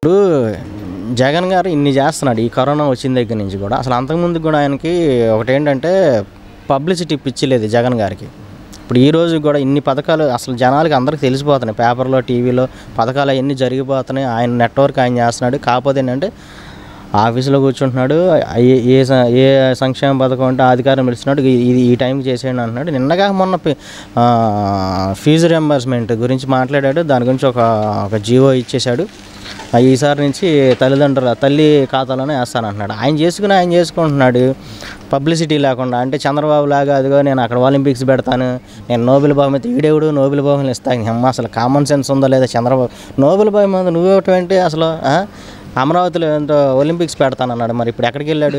ఇప్పుడు జగన్ గారు ఇన్ని చేస్తున్నాడు ఈ కరోనా వచ్చిన దగ్గర నుంచి కూడా అసలు అంతకుముందు కూడా ఆయనకి ఒకటేంటంటే పబ్లిసిటీ పిచ్చిలేదు జగన్ గారికి ఇప్పుడు ఈ రోజు కూడా ఇన్ని పథకాలు అసలు జనాలకి అందరికి తెలిసిపోతున్నాయి పేపర్లో టీవీలో పథకాలు అవన్నీ జరిగిపోతున్నాయి ఆయన నెట్వర్క్ ఆయన చేస్తున్నాడు కాకపోతే ఏంటంటే ఆఫీసులో కూర్చుంటున్నాడు ఏ ఏ స- ఏ సంక్షేమ పథకం అంటే అధికారం పిలుస్తున్నాడు ఇది ఇది ఈ టైంకి చేసేయండి అంటున్నాడు నిన్నగా మొన్న పి- ఆ, ఫీజు రియంబర్స్మెంట్ గురించి మాట్లాడాడు దాని గురించి ఒక ఒక జీవో ఇచ్చేశాడు ఆ, ఈసారి నుంచి తల్లిదండ్రుల తల్లి ఖాతాలోనే వేస్తానంటున్నాడు ఆయన చేసుకుని ఆయన చేసుకుంటున్నాడు పబ్లిసిటీ లేకుండా అంటే చంద్రబాబు లాగా అదిగో నేను అక్కడ ఒలింపిక్స్ పెడతాను నేను నోబెల్ బహుమతి ఈడేవుడు నోబెల్ బహుమతి ఇస్తాను అమ్మ అసలు కామన్ సెన్స్ ఉందో లేదా చంద్రబాబు నోబెల్ బహుమతి నువ్వేమిటి అసలు ఆ? అమరావతిలో ఎంతో ఒలింపిక్స్ పెడతానన్నాడు మరి ఇప్పుడు ఎక్కడికి వెళ్ళాడు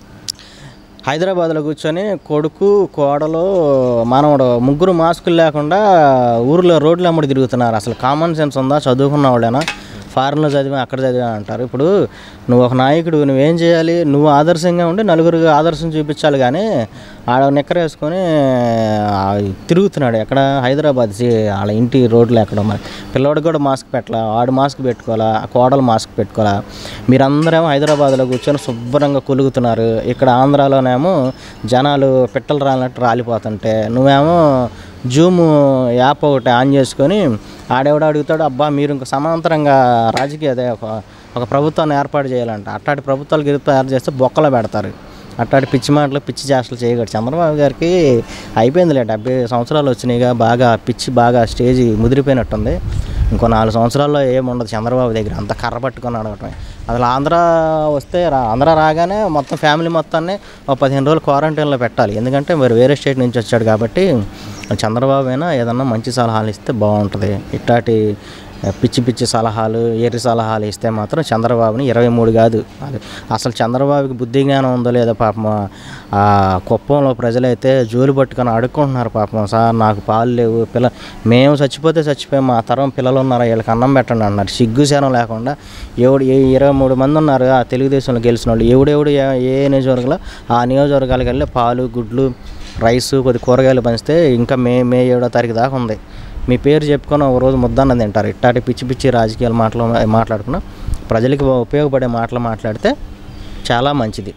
హైదరాబాద్లో కూర్చొని కొడుకు కోడలు మానవుడు ముగ్గురు మాస్కులు లేకుండా ఊర్లో రోడ్లు అమ్మడి తిరుగుతున్నారు అసలు కామన్ సెన్స్ ఉందా చదువుకున్న వాళ్ళేనా ఫారెన్లో చదివా అక్కడ చదివా అంటారు ఇప్పుడు నువ్వు ఒక నాయకుడు నువ్వేం చేయాలి నువ్వు ఆదర్శంగా ఉండి నలుగురికి ఆదర్శం చూపించాలి కానీ ఆడ నిక్కర వేసుకొని ఆ, తిరుగుతున్నాడు ఎక్కడ హైదరాబాద్ సి- వాళ్ళ ఇంటి రోడ్లు ఎక్కడ మరి పిల్లవాడికి కూడా మాస్క్ పెట్టాలా వాడు మాస్క్ పెట్టుకోవాలా ఆ కోడలు మాస్క్ పెట్టుకోవాలా మీరందరేమో హైదరాబాద్లో కూర్చొని శుభ్రంగా కొలుగుతున్నారు ఇక్కడ ఆంధ్రాలోనేమో జనాలు పిట్టలు రాలినట్టు రాలిపోతుంటే నువ్వేమో జూమ్ యాప్ ఒకటి ఆన్ చేసుకొని ఆడెవడో అడుగుతాడు అబ్బా మీరు ఇంకా సమాంతరంగా రాజకీయ అదే ఒక ఒక ప్రభుత్వాన్ని ఏర్పాటు చేయాలంట అట్లాంటి ప్రభుత్వాలు గిరి తయారు చేస్తే బొక్కలో పెడతారు అట్లాంటి పిచ్చి మాటలు పిచ్చి చేష్టలు చేయకూడదు చంద్రబాబు గారికి అయిపోయిందిలే డెబ్బై సంవత్సరాలు వచ్చినాయిగా బాగా పిచ్చి బాగా స్టేజ్ ముదిరిపోయినట్టుంది ఇంకో నాలుగు సంవత్సరాల్లో ఏముండదు చంద్రబాబు దగ్గర అంత కర్ర పట్టుకొని అడగటమే అసలు ఆంధ్ర వస్తే రా ఆంధ్ర రాగానే మొత్తం ఫ్యామిలీ మొత్తాన్ని ఒక పదిహేను రోజులు క్వారంటైన్లో పెట్టాలి ఎందుకంటే మరి వేరే స్టేట్ నుంచి వచ్చాడు కాబట్టి చంద్రబాబు అయినా ఏదన్నా మంచి సలహాలు ఇస్తే బాగుంటుంది ఇట్లాంటి పిచ్చి పిచ్చి సలహాలు ఎర్రి సలహాలు ఇస్తే మాత్రం చంద్రబాబుని ఇరవై మూడు కాదు అది అసలు చంద్రబాబుకి బుద్ధి జ్ఞానం ఉందో లేదో పాపం ఆ కుప్పంలో ప్రజలైతే జోలు పట్టుకొని అడుక్కుంటున్నారు పాపం సార్ నాకు పాలు లేవు పిల్ల మేము చచ్చిపోతే చచ్చిపోయాం మా తరం పిల్లలు ఉన్నారు వీళ్ళకి అన్నం పెట్టండి అన్నారు సిగ్గు శరం లేకుండా ఎవడు ఏ ఇరవై మూడు మంది ఉన్నారు ఆ తెలుగుదేశంలో గెలిచిన వాళ్ళు ఎవడెవడు ఏ ఏ నియోజకవర్గంలో ఆ నియోజకవర్గాలకు వెళ్ళి పాలు గుడ్లు రైస్ కొద్ది కూరగాయలు పంచితే ఇంకా మే మే ఏడో తారీఖు దాకా ఉంది మీ పేరు చెప్పుకొని ఒక రోజు ముద్దన్న తింటారు ఇట్లాంటి పిచ్చి పిచ్చి రాజకీయాలు మాటలు మాట్లాడుకున్నా ప్రజలకి ఉపయోగపడే మాటలు మాట్లాడితే చాలా మంచిది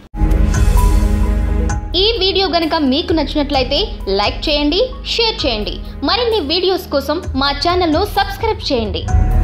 ఈ వీడియో గనక మీకు నచ్చినట్లయితే లైక్ చేయండి షేర్ చేయండి మరిన్ని వీడియోస్ కోసం మా ఛానల్ను సబ్స్క్రైబ్ చేయండి